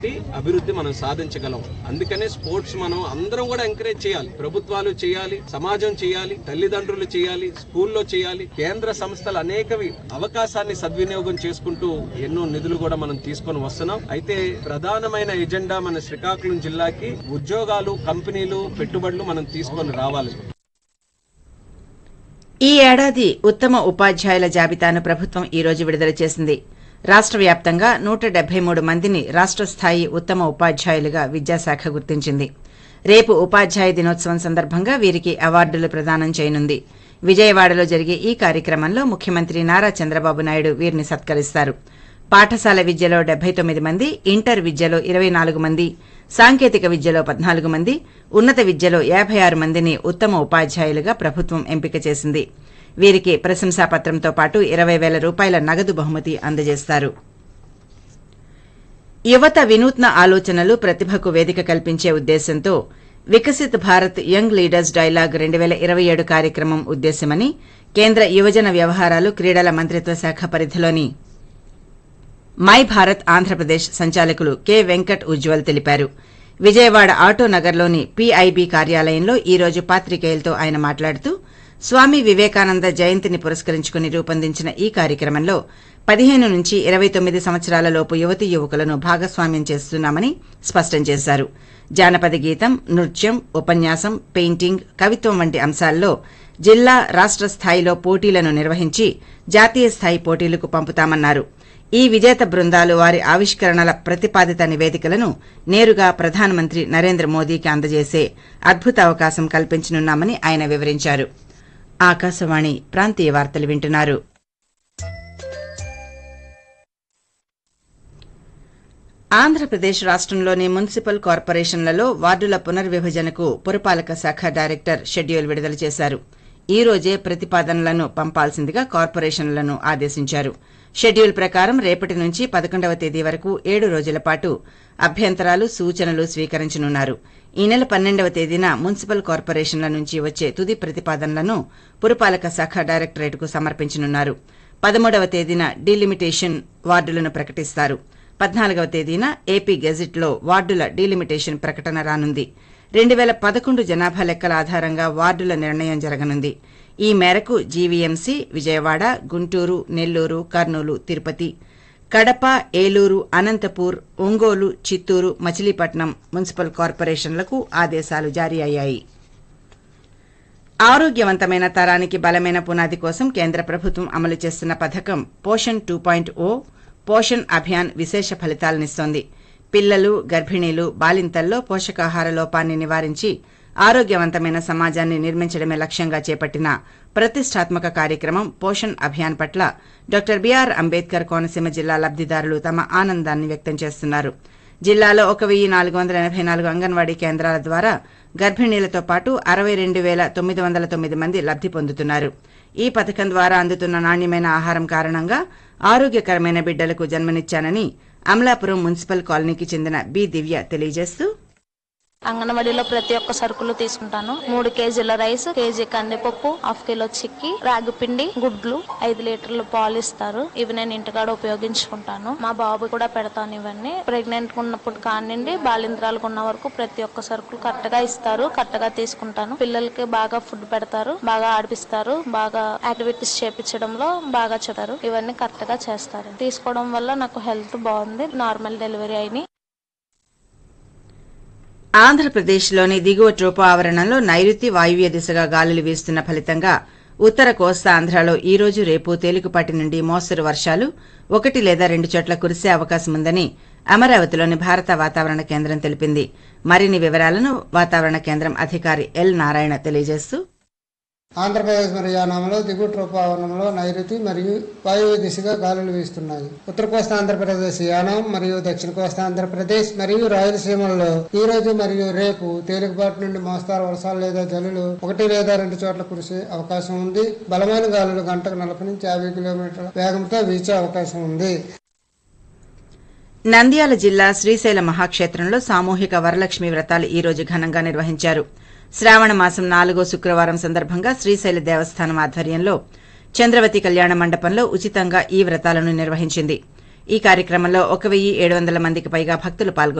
అభివృద్ధి మనం సాధించగలం అందుకనే స్పోర్ట్స్ మనం అందరం కూడా ఎంకరేజ్ చేయాలి ప్రభుత్వాలు చేయాలి సమాజం చేయాలి తల్లిదండ్రులు చేయాలి స్కూల్లో చేయాలి కేంద్ర సంస్థలు అనేకవి అవకాశాన్ని సద్వినియోగం చేసుకుంటూ ఎన్నో నిధులు కూడా మనం తీసుకొని వస్తున్నాం అయితే ప్రధానమైన ఎజెండా మన శ్రీకాకుళం జిల్లాకి ఉద్యోగాలు కంపెనీలు పెట్టుబడులు మనం తీసుకొని రావాలి ఈ ఏడాది ఉత్తమ ఉపాధ్యాయుల జాబితాను ప్రభుత్వం ఈ రోజు విడుదల చేసింది రాష్ట్ర వ్యాప్తంగా నూట డెబ్బై మూడు మందిని రాష్ట్ర స్థాయి ఉత్తమ ఉపాధ్యాయులుగా విద్యాశాఖ గుర్తించింది రేపు ఉపాధ్యాయ దినోత్సవం సందర్భంగా వీరికి అవార్డులు ప్రదానం చేయనుంది విజయవాడలో జరిగే ఈ కార్యక్రమంలో ముఖ్యమంత్రి నారా చంద్రబాబు నాయుడు వీరిని సత్కరిస్తారు పాఠశాల విద్యలో డెబ్బై తొమ్మిది మంది ఇంటర్ విద్యలో ఇరవై నాలుగు మంది సాంకేతిక విద్యలో పద్నాలుగు మంది ఉన్నత విద్యలో యాభై ఆరు మందిని ఉత్తమ ఉపాధ్యాయులుగా ప్రభుత్వం ఎంపిక చేసింది వీరికి ప్రశంసాపత్రంతో పాటు ఇరవై వేల రూపాయల నగదు బహుమతి అందజేస్తారు యువత వినూత్న ఆలోచనలు ప్రతిభకు వేదిక కల్పించే ఉద్దేశంతో Viksit Bharat young leaders dialogue రెండు వేల ఇరవై ఏడు కార్యక్రమం ఉద్దేశ్యమని కేంద్ర యువజన వ్యవహారాలు క్రీడల మంత్రిత్వ శాఖ పరిధిలోని మై భారత్ ఆంధ్రప్రదేశ్ సంచాలకులు కె వెంకట్ ఉజ్వల్ తెలిపారు విజయవాడ ఆటో నగర్లోని పీఐబీ కార్యాలయంలో ఈ రోజు పాత్రికేయులతో ఆయన మాట్లాడుతూ స్వామి వివేకానంద జయంతిని పురస్కరించుకుని రూపొందించిన ఈ కార్యక్రమంలో పదిహేను నుంచి ఇరవై తొమ్మిది సంవత్సరాల లోపు యువతీ యువకులను భాగస్వామ్యం చేస్తున్నామని స్పష్టం చేశారు జానపద గీతం నృత్యం ఉపన్యాసం పెయింటింగ్ కవిత్వం వంటి అంశాల్లో జిల్లా రాష్ట స్థాయిలో పోటీలను నిర్వహించి జాతీయ స్థాయి పోటీలకు పంపుతామన్నారు ఈ విజేత బృందాలు వారి ఆవిష్కరణల ప్రతిపాదిత నివేదికలను నేరుగా ప్రధానమంత్రి నరేంద్ర మోదీకి అందజేసే అద్భుత అవకాశం కల్పించనున్నామని ఆయన వివరించారు ఆకాశవాణి ప్రాంతీయ వార్తలు వింటున్నారు ఆంధ్రప్రదేశ్ రాష్ట్రంలోని మున్సిపల్ కార్పొరేషన్లలో వార్డుల పునర్విభజనకు పురపాలక శాఖ డైరెక్టర్ షెడ్యూల్ విడుదల చేశారు ఈ రోజే ప్రతిపాదనలను పంపాల్సిందిగా కార్పొరేషన్లను ఆదేశించారు షెడ్యూల్ ప్రకారం రేపటి నుంచి పదకొండవ తేదీ వరకు ఏడు రోజుల పాటు అభ్యంతరాలు సూచనలు స్వీకరించనున్నారు ఈ నెల పన్నెండవ తేదీన మున్సిపల్ కార్పొరేషన్ల నుంచి వచ్చే తుది ప్రతిపాదనలను పురపాలక శాఖ డైరెక్టరేట్కు సమర్పించనున్నారు పదమూడవ తేదీన డీలిమిటేషన్ వార్డులను ప్రకటిస్తారు పద్నాలుగవ తేదీన ఏపీ గెజిట్లో వార్డుల డీలిమిటేషన్ ప్రకటన రానుంది రెండు వేల పదకొండు జనాభా లెక్కల ఆధారంగా వార్డుల నిర్ణయం జరగనుంది ఈ మేరకు జీవీఎంసీ విజయవాడ గుంటూరు నెల్లూరు కర్నూలు తిరుపతి కడప ఏలూరు అనంతపూర్ ఒంగోలు చిత్తూరు మచిలీపట్నం మున్సిపల్ కార్పొరేషన్లకు ఆదేశాలు జారీ అయ్యాయి ఆరోగ్యవంతమైన తరానికి బలమైన పునాది కోసం కేంద్ర ప్రభుత్వం అమలు చేస్తున్న పథకం Poshan two point O Poshan Abhiyan విశేష ఫలితాలనిస్తోంది పిల్లలు గర్భిణీలు బాలింతల్లో పోషకాహార లోపాన్ని నివారించి ఆరోగ్యవంతమైన సమాజాన్ని నిర్మించడమే లక్ష్యంగా చేపట్టిన ప్రతిష్టాత్మక కార్యక్రమం పోషణ్ అభియాన్ పట్ల డాక్టర్ బీఆర్ అంబేద్కర్ కోనసీమ జిల్లా లబ్దిదారులు తమ ఆనందాన్ని వ్యక్తం చేస్తున్నారు జిల్లాలో ఒక వెయ్యి నాలుగు వందల ఎనభై నాలుగు అంగన్వాడీ కేంద్రాల ద్వారా గర్భిణీలతో పాటు అరవై రెండు వేల తొమ్మిది వందల తొమ్మిది మంది లబ్ది పొందుతున్నారు ఈ పథకం ద్వారా అందుతున్న నాణ్యమైన ఆహారం కారణంగా ఆరోగ్యకరమైన బిడ్డలకు జన్మనిచ్చానని అమలాపురం మున్సిపల్ కాలనీకి చెందిన బి దివ్య తెలియజేస్తూ అంగన్వాడీలో ప్రతి ఒక్క సరుకులు తీసుకుంటాను మూడు కేజీల రైస్ కేజీ కందిపప్పు హాఫ్ కిలో చిక్కి రాగి పిండి గుడ్లు ఐదు లీటర్లు పాలు ఇస్తారు ఇవి నేను ఇంటికాడ ఉపయోగించుకుంటాను మా బాబు కూడా పెడతాను ఇవన్నీ ప్రెగ్నెంట్ ఉన్నప్పుడు కానివ్వండి బాలింత్రాలకు ఉన్న వరకు ప్రతి ఒక్క సరుకులు కరెక్ట్ గా ఇస్తారు కరెక్ట్ గా తీసుకుంటాను పిల్లలకి బాగా ఫుడ్ పెడతారు బాగా ఆడిపిస్తారు బాగా యాక్టివిటీస్ చేపించడంలో బాగా చెప్తారు ఇవన్నీ కరెక్ట్ గా చేస్తారు తీసుకోవడం వల్ల నాకు హెల్త్ బాగుంది నార్మల్ డెలివరీ అయినాయి ఆంధ్రప్రదేశ్లోని దిగువ ట్రోపో ఆవరణంలో నైరుతి వాయువ్య దిశగా గాలులు వీస్తున్న ఫలితంగా ఉత్తర కోస్తా ఆంధ్రాలో ఈ రోజు రేపు తేలికపాటి నుండి మోస్తరు వర్షాలు ఒకటి లేదా రెండు చోట్ల కురిసే అవకాశం ఉందని అమరావతిలోని భారత వాతావరణ కేంద్రం తెలిపింది మరిన్ని వివరాలను వాతావరణ కేంద్రం అధికారి ఎల్ నారాయణ తెలియజేస్తూ ఆంధ్రప్రదేశ్ మరియు యానాంలో దిగువ ట్రోపావరణంలో నైరుతి మరియు వాయువ్య దిశగా గాలులు వీస్తున్నాయి ఉత్తర కోస్తా ఆంధ్రప్రదేశ్ యానం మరియు దక్షిణ కోస్తా ఆంధ్రప్రదేశ్ మరియు రాయలసీమల్లో ఈ రోజు మరియు రేపు తేలికపాటి నుండి మోస్తారు వర్షాలు లేదా జల్లులు ఒకటి లేదా రెండు చోట్ల కురిసే అవకాశం ఉంది బలమైన గాలులు గంటకు నలభై నుంచి యాభై కిలోమీటర్ల వేగంతో వీచే అవకాశం ఉంది నంద్యాల జిల్లా శ్రీశైల మహాక్షేత్రంలో సామూహిక వరలక్ష్మి వ్రతాలు ఈ రోజు ఘనంగా నిర్వహించారు శ్రావణ మాసం నాలుగో శుక్రవారం సందర్భంగా శ్రీశైల దేవస్థానం ఆధ్వర్యంలో చంద్రవతి కళ్యాణ మండపంలో ఉచితంగా ఈ వ్రతాలను నిర్వహించింది ఈ కార్యక్రమంలో ఒక వెయ్యి ఏడు వందల మందికి పైగా భక్తులు పాల్గొన్నారు